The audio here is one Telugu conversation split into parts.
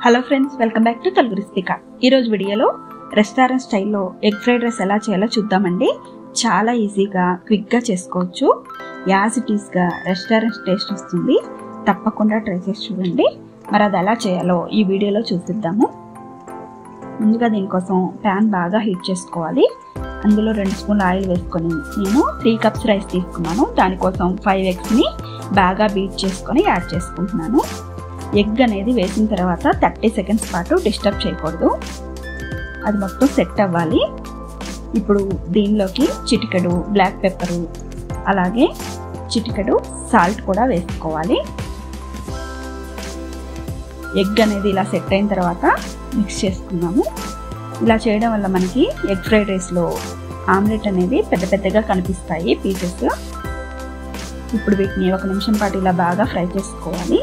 hello friends welcome back to Telugu రెసిపీకా ఈరోజు వీడియోలో రెస్టారెంట్ స్టైల్లో ఎగ్ ఫ్రైడ్ రైస్ ఎలా చేయాలో చూద్దామండి చాలా ఈజీగా క్విక్గా చేసుకోవచ్చు యాజ్ ఇట్ ఈస్గా రెస్టారెంట్ టేస్ట్ వస్తుంది తప్పకుండా ట్రై చేసి చూడండి మరి అది ఎలా చేయాలో ఈ వీడియోలో చూసిద్దాము ముందుగా దీనికోసం ప్యాన్ బాగా హీట్ చేసుకోవాలి అందులో రెండు స్పూన్ల ఆయిల్ వేసుకొని నేను త్రీ కప్స్ రైస్ తీసుకున్నాను దానికోసం ఫైవ్ ఎగ్స్ని బాగా బీట్ చేసుకొని యాడ్ చేసుకుంటున్నాను ఎగ్ అనేది వేసిన తర్వాత థర్టీ సెకండ్స్ పాటు డిస్టర్బ్ చేయకూడదు అది మొత్తం సెట్ అవ్వాలి ఇప్పుడు దీనిలోకి చిటికెడు బ్లాక్ పెప్పరు అలాగే చిటికెడు సాల్ట్ కూడా వేసుకోవాలి ఎగ్ అనేది ఇలా సెట్ అయిన తర్వాత మిక్స్ చేసుకున్నాము ఇలా చేయడం వల్ల మనకి ఎగ్ ఫ్రైడ్ రైస్లో ఆమ్లెట్ అనేది పెద్ద పెద్దగా కనిపిస్తాయి పీసెస్ ఇప్పుడు వీటిని ఒక నిమిషం పాటు ఇలా బాగా ఫ్రై చేసుకోవాలి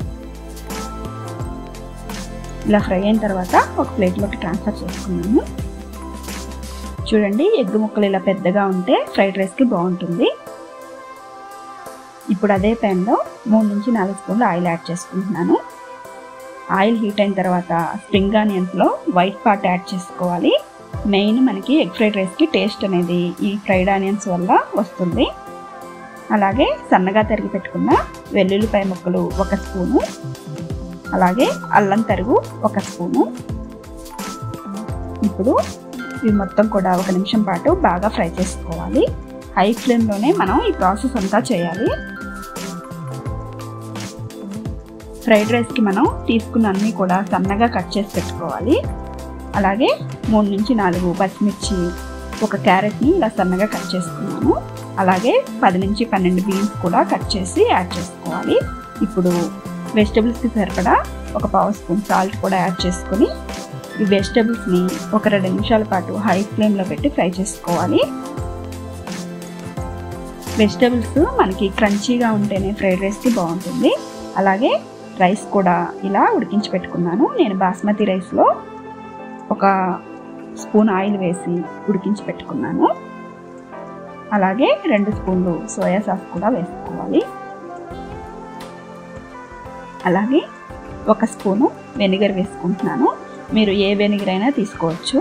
ఇలా ఫ్రై అయిన తర్వాత ఒక ప్లేట్లోకి ట్రాన్స్ఫర్ చేసుకున్నాము చూడండి ఎగ్ ముక్కలు ఇలా పెద్దగా ఉంటే ఫ్రైడ్ రైస్కి బాగుంటుంది ఇప్పుడు అదే ప్యాన్లో మూడు నుంచి నాలుగు స్పూన్లు ఆయిల్ యాడ్ చేసుకుంటున్నాను ఆయిల్ హీట్ అయిన తర్వాత స్ప్రింగ్ ఆనియన్స్లో వైట్ పార్ట్ యాడ్ చేసుకోవాలి మెయిన్ మనకి ఎగ్ ఫ్రైడ్ రైస్కి టేస్ట్ అనేది ఈ ఫ్రైడ్ ఆనియన్స్ వల్ల వస్తుంది అలాగే సన్నగా తరిగి పెట్టుకున్న వెల్లుల్లిపాయ ముక్కలు ఒక స్పూను అలాగే అల్లం తరుగు ఒక స్పూను ఇప్పుడు ఇవి మొత్తం కూడా ఒక నిమిషం పాటు బాగా ఫ్రై చేసుకోవాలి హై ఫ్లేమ్లోనే మనం ఈ ప్రాసెస్ అంతా చేయాలి ఫ్రైడ్ రైస్కి మనం తీసుకున్న అన్నీ కూడా సన్నగా కట్ చేసి పెట్టుకోవాలి అలాగే మూడు నుంచి నాలుగు పచ్చిమిర్చి ఒక క్యారెట్ని ఇలా సన్నగా కట్ చేసుకున్నాను అలాగే పది నుంచి పన్నెండు బీన్స్ కూడా కట్ చేసి యాడ్ చేసుకోవాలి ఇప్పుడు వెజిటబుల్స్కి సరిపడా ఒక పావు స్పూన్ సాల్ట్ కూడా యాడ్ చేసుకొని ఈ వెజిటబుల్స్ని ఒక రెండు నిమిషాల పాటు హై ఫ్లేమ్లో పెట్టి ఫ్రై చేసుకోవాలి వెజిటబుల్స్ మనకి క్రంచీగా ఉంటేనే ఫ్రైడ్ రైస్కి బాగుంటుంది అలాగే రైస్ కూడా ఇలా ఉడికించి పెట్టుకున్నాను నేను బాస్మతి రైస్లో ఒక స్పూన్ ఆయిల్ వేసి ఉడికించి పెట్టుకున్నాను అలాగే రెండు స్పూన్లు సోయా సాస్ కూడా వేసుకోవాలి అలాగే ఒక స్పూను వెనిగర్ వేసుకుంటున్నాను మీరు ఏ వెనిగర్ అయినా తీసుకోవచ్చు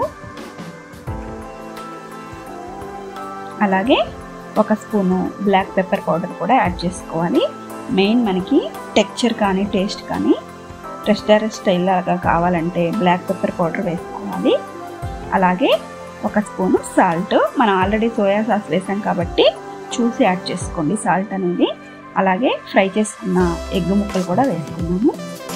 అలాగే ఒక స్పూను బ్లాక్ పెప్పర్ పౌడర్ కూడా యాడ్ చేసుకోవాలి మెయిన్ మనకి టెక్చర్ కానీ టేస్ట్ కానీ రెస్టారెంట్ స్టైల్ లాగా కావాలంటే బ్లాక్ పెప్పర్ పౌడర్ వేసుకోవాలి అలాగే ఒక స్పూను సాల్ట్ మనం ఆల్రెడీ సోయా సాస్ వేసాం కాబట్టి చూసి యాడ్ చేసుకోండి సాల్ట్ అనేది అలాగే ఫ్రై చేసుకున్న ఎగ్ ముక్కలు కూడా వేసుకున్నాము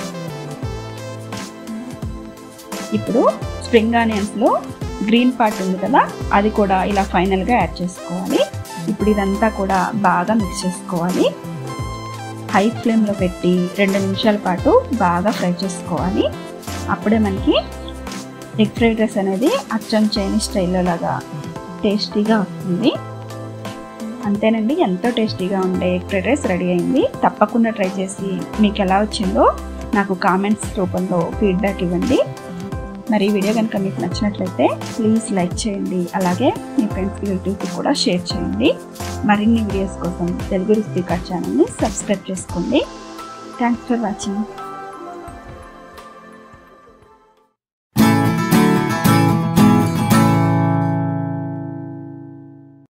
ఇప్పుడు స్ప్రింగ్ ఆనియన్స్లో గ్రీన్ పార్ట్ ఉంది కదా అది కూడా ఇలా ఫైనల్గా యాడ్ చేసుకోవాలి ఇప్పుడు ఇదంతా కూడా బాగా మిక్స్ చేసుకోవాలి హై ఫ్లేమ్లో పెట్టి రెండు నిమిషాల పాటు బాగా ఫ్రై చేసుకోవాలి అప్పుడే మనకి ఎగ్ ఫ్రైడ్ రైస్ అనేది అచ్చం చైనీస్ స్టైల్లో లాగా టేస్టీగా వస్తుంది అంతేనండి ఎంతో టేస్టీగా ఉండే ఎగ్ ఫ్రైడ్ రైస్ రెడీ అయింది తప్పకుండా ట్రై చేసి మీకు ఎలా వచ్చిందో నాకు కామెంట్స్ రూపంలో ఫీడ్బ్యాక్ ఇవ్వండి మరి ఈ వీడియో కనుక మీకు నచ్చినట్లయితే ప్లీజ్ లైక్ చేయండి అలాగే మీ ఫ్రెండ్స్ రిలేటివ్స్కి కూడా షేర్ చేయండి మరిన్ని వీడియోస్ కోసం తెలుగు రుచి ఛానల్ని సబ్స్క్రైబ్ చేసుకోండి థ్యాంక్స్ ఫర్ వాచింగ్